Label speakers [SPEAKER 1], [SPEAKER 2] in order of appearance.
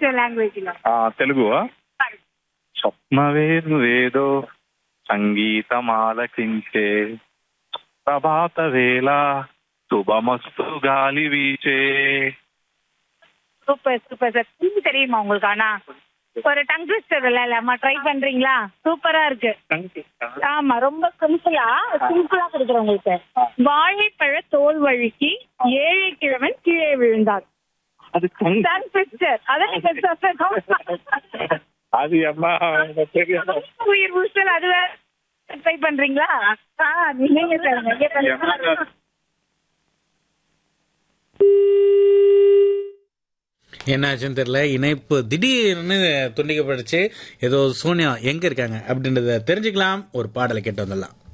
[SPEAKER 1] Western language లో
[SPEAKER 2] ఆ, తెలుగు స్వప్నవేదో సంగీతం ఆలకించే ప్రభాత వేళ శుభమస్తు గాలి వీచే
[SPEAKER 1] சூப்பர் சூப்பர் சார் ஹிந்தி தெரியுமா உங்களுக்கு ஆனா ஒரு டங் ட்விஸ்டர் விளையாடலாமா ட்ரை பண்றீங்களா சூப்பரா இருக்கு ஆமா ரொம்ப சிம்பிளா சிம்பிளா கொடுக்குறேன் உங்களுக்கு வாழைப்பழ தோல் வழுக்கி ஏழை கிழவன் கீழே விழுந்தார்
[SPEAKER 2] அது
[SPEAKER 1] டங் ட்விஸ்டர் அதான் நீங்க சொல்லணும்.
[SPEAKER 2] அது அம்மா தெரியாது
[SPEAKER 1] உயிர் ஊசல் அது வேற ட்ரை பண்றீங்களா ஆ நீங்க சொல்லுங்க நீங்க சொல்லுங்க.
[SPEAKER 3] என்னாச்சுன்னு தெரியல இணைப்பு திடீர்னு துண்டிக்கப்பட்டுச்சு ஏதோ சோனியா எங்க இருக்காங்க அப்படின்றத தெரிஞ்சுக்கலாம் ஒரு பாடலை கேட்டு வந்துடலாம்